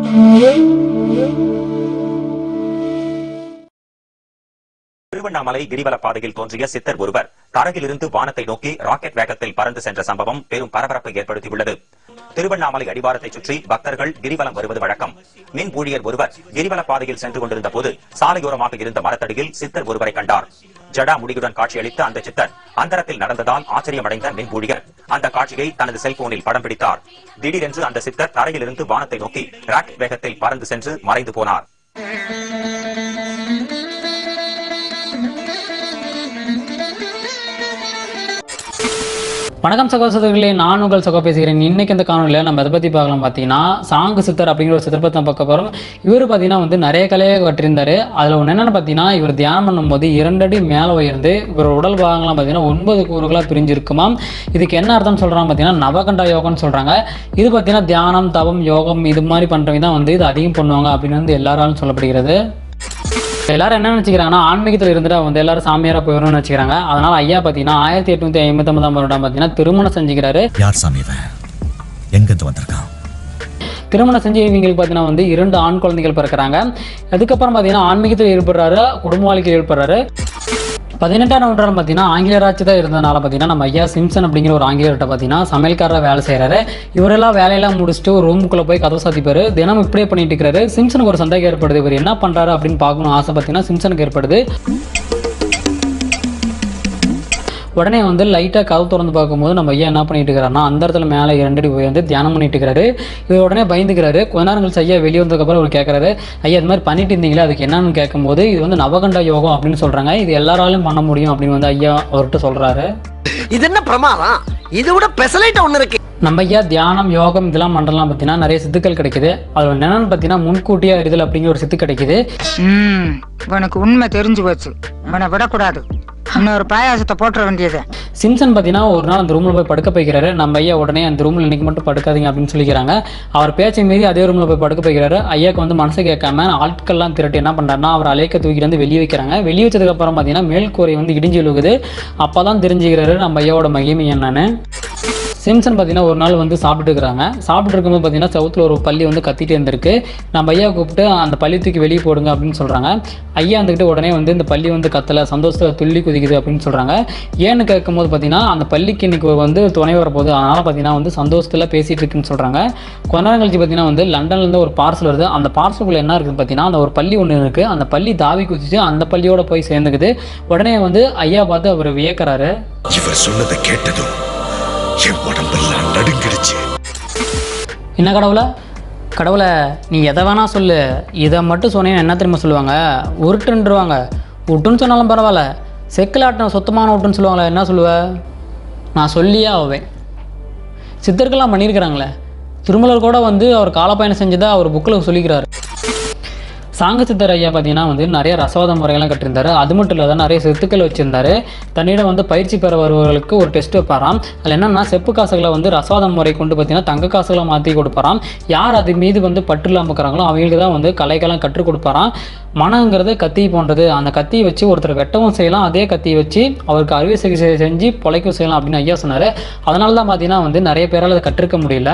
திருவண்ணாமலை கிரிவல பாதையில் தோன்றிய சித்தர் ஒருவர் தரையிலிருந்து வானத்தை நோக்கி ராக்கெட் வேகத்தில் பறந்து சென்ற சம்பவம் பெரும் பரபரப்பை ஏற்படுத்தியுள்ளது திருவண்ணாமலை அடிவாரத்தை சுற்றி பக்தர்கள் கிரிவலம் வருவது வழக்கம் மின் ஊழியர் ஒருவர் கிரிவல பாதையில் சென்று கொண்டிருந்த போது சாலையோரமாக இருந்த மரத்தடியில் சித்தர் ஒருவரை கண்டார் ஜடா முடியுடன் காட்சியளித்த அந்த சித்தர் அந்தரத்தில் நடந்ததால் ஆச்சரியமடைந்த மின் ஊழியர் அந்த காட்சியை தனது செல்போனில் படம் பிடித்தார் திடீரென்று அந்த சித்தர் தரையிலிருந்து வானத்தை நோக்கி ராக்கெட் வேகத்தில் பறந்து சென்று மறைந்து போனார் வணக்கம் சகோதரர்களே நான் உங்கள் சகோ பேசுகிறேன் இன்னைக்கு இந்த காணொலியில் நம்ம எதை பற்றி பார்க்கலாம் பார்த்தீங்கன்னா சாங்கு சித்தர் அப்படிங்கிற ஒரு சித்தர் பற்றி நம்ம பார்க்க போகிறோம் இவர் பார்த்தீங்கன்னா வந்து நிறைய கலையை கற்றிருந்தாரு அதில் ஒன்று என்னென்னு பார்த்தீங்கன்னா இவர் தியானம் பண்ணும்போது இரண்டடி மேலே உயர்ந்து இவர் உடல் பாகங்கள்லாம் பார்த்தீங்கன்னா ஒன்பது கூறுகளாக பிரிஞ்சிருக்குமாம் இதுக்கு என்ன அர்த்தம் சொல்கிறாங்க பார்த்தீங்கன்னா நவகண்டா யோகம்னு சொல்கிறாங்க இது பார்த்தீங்கன்னா தியானம் தவம் யோகம் இது மாதிரி பண்ணுறவங்க தான் வந்து இது அதிகம் பண்ணுவாங்க அப்படின்னு வந்து எல்லாராலும் சொல்லப்படுகிறது எல்லாரும் என்ன நினச்சிக்கிறாங்கன்னா ஆன்மீகத்தில் இருந்துட்டு வந்து எல்லாரும் சாமியாரா போயிடணும்னு நினச்சிக்கிறாங்க அதனால ஐயா பார்த்தீங்கன்னா ஆயிரத்தி எட்நூத்தி ஐம்பத்தொன்பதாம் வருடம் பார்த்தீங்கன்னா திருமணம் செஞ்சுக்கிறாரு யார் சாமி இவன் எங்கிருந்து வந்திருக்கான் திருமணம் செஞ்சு இவங்களுக்கு பார்த்தீங்கன்னா வந்து இரண்டு ஆண் குழந்தைகள் பிறக்கிறாங்க அதுக்கப்புறம் பார்த்தீங்கன்னா ஆன்மீகத்தில் ஈடுபடுறாரு குடும்ப வாழ்க்கையில் ஈடுபடுறாரு பதினெட்டாம் நூற்றாண்டு பார்த்தீங்கன்னா ஆங்கிலேயர் ஆட்சி தான் இருந்ததுனால பார்த்தீங்கன்னா நம்ம ஐயா சிம்சன் அப்படிங்கிற ஒரு ஆங்கிலேயர்கிட்ட பார்த்தீங்கன்னா சமையல்காரராக வேலை செய்கிறாரு இவரெல்லாம் வேலையெல்லாம் முடிச்சுட்டு ஒரு ரூமுக்குள்ளே போய் கதவு சாத்திப்பாரு தினம் இப்படியே பண்ணிட்டு இருக்கிறாரு சிம்சனுக்கு ஒரு சந்தேகம் ஏற்படுது இவர் என்ன பண்ணுறாரு அப்படின்னு பார்க்கணும் ஆசை பார்த்தீங்கன்னா சிம்சனுக்கு ஏற்படுது உடனே வந்து லைட்டாக கதவு திறந்து பார்க்கும்போது நம்ம ஐயா என்ன பண்ணிட்டு இருக்கிறாருன்னா அந்த இடத்துல மேலே இரண்டடி போய் வந்து தியானம் பண்ணிட்டு இருக்கிறாரு இவர் உடனே பயந்துக்கிறாரு கொஞ்ச நேரம் கழிச்சு ஐயா வெளியே வந்ததுக்கப்புறம் அவர் கேட்குறாரு ஐயா இது மாதிரி பண்ணிட்டு இருந்தீங்களே அதுக்கு என்னன்னு கேட்கும்போது இது வந்து நவகண்ட யோகம் அப்படின்னு சொல்கிறாங்க இது எல்லாராலையும் பண்ண முடியும் அப்படின்னு வந்து ஐயா அவர்கிட்ட சொல்கிறாரு இது என்ன பிரமாதம் இது விட பெசலைட் ஒண்ணு இருக்கு நம்ம ஐயா தியானம் யோகம் இதெல்லாம் பண்ணுறலாம் பார்த்தீங்கன்னா நிறைய சித்துக்கள் கிடைக்குது அதில் என்னென்னு பார்த்தீங்கன்னா முன்கூட்டியே அறிதல் அப்படிங்கிற ஒரு சித்து கிடைக்குது ம் உனக்கு உண்மை தெரிஞ்சு போச்சு உன்னை விடக்கூடாது இன்னொரு பாயாசத்தை போட்டுற வேண்டியது சிம்சன் பார்த்தீங்கன்னா ஒரு நாள் அந்த ரூமில் போய் படுக்க போய்க்கிறாரு நம்ம ஐயா உடனே அந்த ரூமில் இன்னைக்கு மட்டும் படுக்காதீங்க அப்படின்னு சொல்லிக்கிறாங்க அவர் பேச்சை மீறி அதே ரூமில் போய் படுக்க போய்க்கிறாரு ஐயாக்கு வந்து மனசு கேட்காம ஆட்கள்லாம் திரட்டி என்ன பண்ணுறாருன்னா அவர் அலைக்க தூக்கிட்டு வந்து வெளியே வைக்கிறாங்க வெளியே வச்சதுக்கப்புறம் பார்த்தீங்கன்னா மேல்கூரை வந்து இடிஞ்சு விழுகுது அப்போ தான் தெரிஞ்சுக்கிறாரு நம்ம ஐயாவோட மகிமை என்னன்னு சிம்சன் பார்த்தீங்கன்னா ஒரு நாள் வந்து சாப்பிட்டு இருக்கிறாங்க சாப்பிட்டு இருக்கும்போது பார்த்தீங்கன்னா சவுத்தில் ஒரு பள்ளி வந்து கத்திட்டு இருந்திருக்கு நம்ம ஐயா கூப்பிட்டு அந்த பள்ளி தூக்கி வெளியே போடுங்க அப்படின்னு சொல்கிறாங்க ஐயா வந்துக்கிட்டு உடனே வந்து இந்த பள்ளி வந்து கத்தலை சந்தோஷத்தில் துள்ளி குதிக்குது அப்படின்னு சொல்கிறாங்க ஏன்னு கேட்கும்போது பார்த்தீங்கன்னா அந்த பள்ளிக்கு இன்னைக்கு வந்து துணை வரப்போகுது அதனால் பார்த்தீங்கன்னா வந்து சந்தோஷத்தில் பேசிகிட்டு இருக்குன்னு சொல்கிறாங்க கொஞ்ச நேரம் கழிச்சு பார்த்தீங்கன்னா வந்து லண்டன்லேருந்து ஒரு பார்சல் வருது அந்த பார்சலுக்குள்ள என்ன இருக்குன்னு பார்த்தீங்கன்னா அந்த ஒரு பள்ளி ஒன்று இருக்குது அந்த பள்ளி தாவி குதிச்சு அந்த பள்ளியோட போய் சேர்ந்துக்குது உடனே வந்து ஐயா பார்த்து அவர் வியக்கிறாரு இவர் சொன்னதை கேட்டதும் என் உடம்பெல்லாம் நடுங்கிடுச்சு என்ன கடவுளை கடவுளை நீ எதை வேணா சொல்லு இதை மட்டும் சொன்னீங்கன்னா என்ன தெரியுமா சொல்லுவாங்க உருட்டுன்றுவாங்க உட்டுன்னு சொன்னாலும் பரவாயில்ல செக்கில் ஆட்டின சுத்தமான உட்டுன்னு சொல்லுவாங்களே என்ன சொல்லுவ நான் சொல்லியே ஆவேன் சித்தர்கள்லாம் பண்ணியிருக்கிறாங்களே திருமலர் கூட வந்து அவர் காலப்பயணம் செஞ்சதை அவர் புக்கில் சொல்லிக்கிறாரு சாங்க சித்தர் ஐயா பார்த்தீங்கன்னா வந்து நிறைய ரசவாத முறைகள்லாம் கட்டிருந்தாரு அது மட்டும் இல்லாத நிறைய சொத்துக்கள் வச்சிருந்தாரு தன்னிடம் வந்து பயிற்சி பெற வருபவர்களுக்கு ஒரு டெஸ்ட் வைப்பாராம் அதில் என்னன்னா செப்பு காசுகளை வந்து ரசவாத முறை கொண்டு பார்த்தீங்கன்னா தங்க காசுகளை மாற்றி கொடுப்பாராம் யார் அது மீது வந்து பற்று இல்லாமல் இருக்கிறாங்களோ அவங்களுக்கு தான் வந்து கலைக்கெல்லாம் கற்றுக் கொடுப்பாராம் மனங்கிறது கத்தி போன்றது அந்த கத்தியை வச்சு ஒருத்தர் வெட்டவும் செய்யலாம் அதே கத்தியை வச்சு அவருக்கு அறுவை சிகிச்சை செஞ்சு பொழைக்கவும் செய்யலாம் அப்படின்னு ஐயா சொன்னார் அதனால தான் பார்த்தீங்கன்னா வந்து நிறைய பேரால் அதை கற்றுக்க முடியல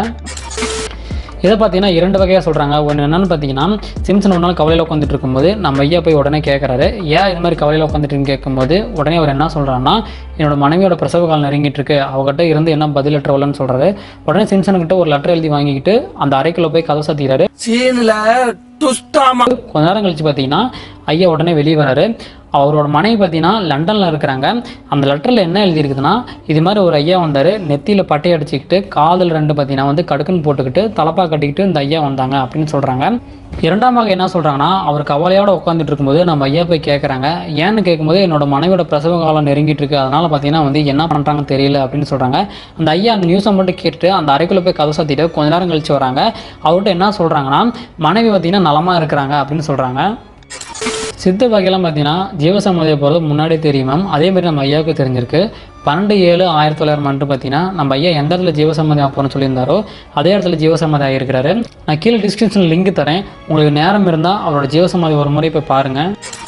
இதை பார்த்தீங்கன்னா இரண்டு வகையாக சொல்கிறாங்க ஒன்று என்னன்னு பார்த்தீங்கன்னா சிம்சன் ஒரு நாள் கவலையில் உட்காந்துட்டு இருக்கும்போது நம்ம ஐயா போய் உடனே கேட்குறாரு ஏன் இது மாதிரி கவலையில் உட்காந்துட்டுன்னு கேட்கும்போது உடனே அவர் என்ன சொல்கிறாருன்னா என்னோட மனைவியோட பிரசவ காலம் நெருங்கிட்டு இருக்கு அவகிட்ட இருந்து என்ன பதிலற்றவளன்னு சொல்கிறாரு உடனே சிம்சன்கிட்ட ஒரு லெட்டர் எழுதி வாங்கிக்கிட்டு அந்த அறைக்குள்ள போய் கதை சாத்திக்கிறாரு சீன்ல துஷ்டாமா கொஞ்ச நேரம் கழிச்சு பார்த்தீங்கன்னா ஐயா உடனே வெளியே வராரு அவரோட மனைவி பார்த்தீங்கன்னா லண்டனில் இருக்கிறாங்க அந்த லெட்டரில் என்ன எழுதியிருக்குதுன்னா இது மாதிரி ஒரு ஐயா வந்தார் நெத்தியில் பட்டை அடிச்சுக்கிட்டு காதல் ரெண்டு பார்த்தீங்கன்னா வந்து கடுக்குன்னு போட்டுக்கிட்டு தலப்பா கட்டிக்கிட்டு இந்த ஐயா வந்தாங்க அப்படின்னு சொல்கிறாங்க இரண்டாமாக என்ன சொல்கிறாங்கன்னா அவர் கவலையோட உட்காந்துட்டு இருக்கும்போது நம்ம ஐயா போய் கேட்குறாங்க ஏன்னு கேட்கும்போது என்னோட மனைவியோட பிரசவ காலம் நெருங்கிட்டு இருக்கு அதனால் பார்த்தீங்கன்னா வந்து என்ன பண்ணுறாங்கன்னு தெரியல அப்படின்னு சொல்கிறாங்க அந்த ஐயா அந்த நியூஸை மட்டும் கேட்டு அந்த அறைக்குள்ளே போய் கதை சாத்திட்டு கொஞ்ச நேரம் கழிச்சு வராங்க அவர்கிட்ட என்ன சொல்கிறாங்கன்னா மனைவி பார்த்தீங்கன்னா நலமாக இருக்கிறாங்க அப்படின்னு சொல்கிறாங்க சித்த வகையெல்லாம் பார்த்தீங்கன்னா ஜீவசமாதியை போகிறது முன்னாடியே தெரியுமாம் அதே மாதிரி நம்ம ஐயாவுக்கு தெரிஞ்சிருக்கு பன்னெண்டு ஏழு ஆயிரத்தி தொள்ளாயிரம் மட்டும் பார்த்தீங்கன்னா நம்ம ஐயா எந்த இடத்துல ஜீவசமாதி ஆப்போன்னு சொல்லியிருந்தாரோ அதே இடத்துல ஜீவசமாதி ஆகியிருக்கிறாரு நான் கீழே டிஸ்கிரிப்ஷனில் லிங்க் தரேன் உங்களுக்கு நேரம் இருந்தால் அவரோட ஜீவசமாதி ஒரு முறை போய் பாருங்கள்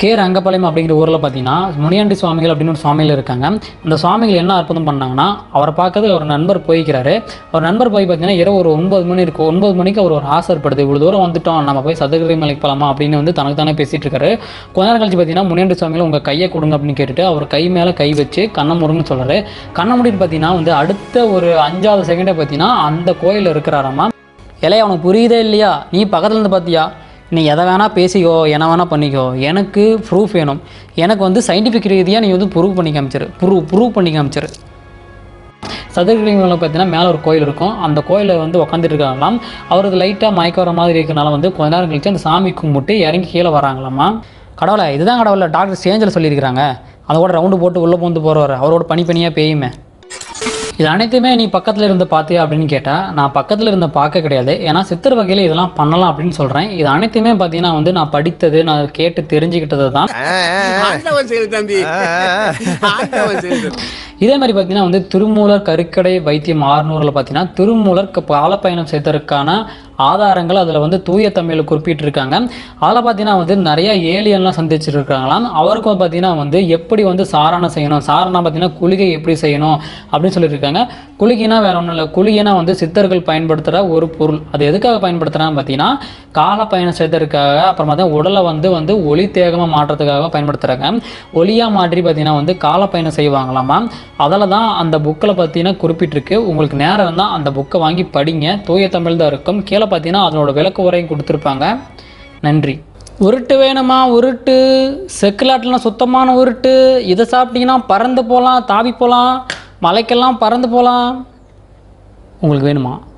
கே ரங்கபாளையம் அப்படிங்கிற ஊரில் பார்த்தீங்கன்னா முனியாண்டி சுவாமிகள் அப்படின்னு ஒரு சுவாமிகள் இருக்காங்க இந்த சுவாமிகள் என்ன அற்புதம் பண்ணாங்கன்னா அவரை பார்க்கறதுக்கு ஒரு நண்பர் போய்க்கிறாரு அவர் நண்பர் போய் பார்த்தீங்கன்னா இரவு ஒரு ஒன்பது மணி இருக்கும் ஒன்பது மணிக்கு அவர் ஒரு ஆசைப்படுது இவ்வளோ தூரம் வந்துட்டோம் நம்ம போய் சதுரகிரி மலைக்கு போகலாமா அப்படின்னு வந்து தனக்கு தானே பேசிட்டு இருக்காரு கொஞ்ச நேரம் கழிச்சு பார்த்தீங்கன்னா முனியாண்டி சுவாமிகள் உங்கள் கையை கொடுங்க அப்படின்னு கேட்டுட்டு அவர் கை மேலே கை வச்சு கண்ணை முருங்கன்னு சொல்கிறாரு கண்ணை முடின்னு பார்த்தீங்கன்னா வந்து அடுத்த ஒரு அஞ்சாவது செகண்டே பார்த்தீங்கன்னா அந்த கோயில் இருக்கிறாராமா இலையா உனக்கு புரியுதே இல்லையா நீ பக்கத்துல இருந்து பார்த்தியா நீ எதை வேணால் பேசிக்கோ என்ன வேணால் பண்ணிக்கோ எனக்கு ப்ரூஃப் வேணும் எனக்கு வந்து சயின்டிஃபிக் ரீதியாக நீ வந்து ப்ரூவ் பண்ணி காமிச்சிரு ப்ரூவ் ப்ரூவ் பண்ணி காமிச்சிரு சதுரகிரி மலை பார்த்தீங்கன்னா மேலே ஒரு கோயில் இருக்கும் அந்த கோயிலில் வந்து உட்காந்துட்டு இருக்காங்களாம் அவருக்கு லைட்டாக மயக்க வர மாதிரி இருக்கனால வந்து கொஞ்ச நேரம் கழிச்சு அந்த சாமி கும்பிட்டு இறங்கி கீழே வராங்களாமா கடவுளை இதுதான் கடவுளை டாக்டர் சேஞ்சில் சொல்லியிருக்கிறாங்க அதை கூட ரவுண்டு போட்டு உள்ளே பூந்து போகிறவர் அவரோட பனி பனியாக பேயுமே இது அனைத்துமே நீ பக்கத்தில் இருந்து பார்த்தியா அப்படின்னு கேட்டால் நான் பக்கத்தில் இருந்து பார்க்க கிடையாது ஏன்னா சித்தர் வகையில் இதெல்லாம் பண்ணலாம் அப்படின்னு சொல்கிறேன் இது அனைத்துமே பார்த்தீங்கன்னா வந்து நான் படித்தது நான் கேட்டு தெரிஞ்சுக்கிட்டது தான் ஆண்டவன் செயல் தம்பி ஆண்டவன் செயல் தம்பி இதே மாதிரி பார்த்தீங்கன்னா வந்து திருமூலர் கருக்கடை வைத்தியம் ஆறுநூறில் பார்த்தீங்கன்னா திருமூலர் க- காலப்பயணம் செய்ததற்கான ஆதாரங்கள் அதில் வந்து தூய தமிழில் குறிப்பிட்டிருக்காங்க அதில் பார்த்தீங்கன்னா வந்து நிறைய ஏலியன்லாம் சந்திச்சுட்டு இருக்காங்களாம் அவருக்கும் பார்த்தீங்கன்னா வந்து எப்படி வந்து சாரணம் செய்யணும் சாரணம் பார்த்தீங்கன்னா குளிகை எப்படி செய்யணும் அப்படின்னு சொல்லியிருக்காங்க குளிகைனா வேற ஒன்றும் இல்லை குளிகைனா வந்து சித்தர்கள் பயன்படுத்துகிற ஒரு பொருள் அது எதுக்காக பயன்படுத்துகிறாங்க பார்த்தீங்கன்னா காலப்பயணம் செய்ததற்காக அப்புறம் பார்த்தீங்கன்னா உடலை வந்து வந்து ஒளி தேகமாக மாற்றுறதுக்காக பயன்படுத்துகிறாங்க ஒளியாக மாற்றி பார்த்தீங்கன்னா வந்து காலப்பயணம் செய்வாங்களாமா அதில் தான் அந்த புக்கில் பார்த்தீங்கன்னா குறிப்பிட்டிருக்கு உங்களுக்கு நேரம் இருந்தால் அந்த புக்கை வாங்கி படிங்க தூய தமிழ் தான் இருக்கும் கீழே பார்த்தீங்கன்னா அதனோட விளக்க உரையும் கொடுத்துருப்பாங்க நன்றி உருட்டு வேணுமா உருட்டு செக்குலாட்டெலாம் சுத்தமான உருட்டு இதை சாப்பிட்டீங்கன்னா பறந்து போகலாம் தாவி போகலாம் மலைக்கெல்லாம் பறந்து போகலாம் உங்களுக்கு வேணுமா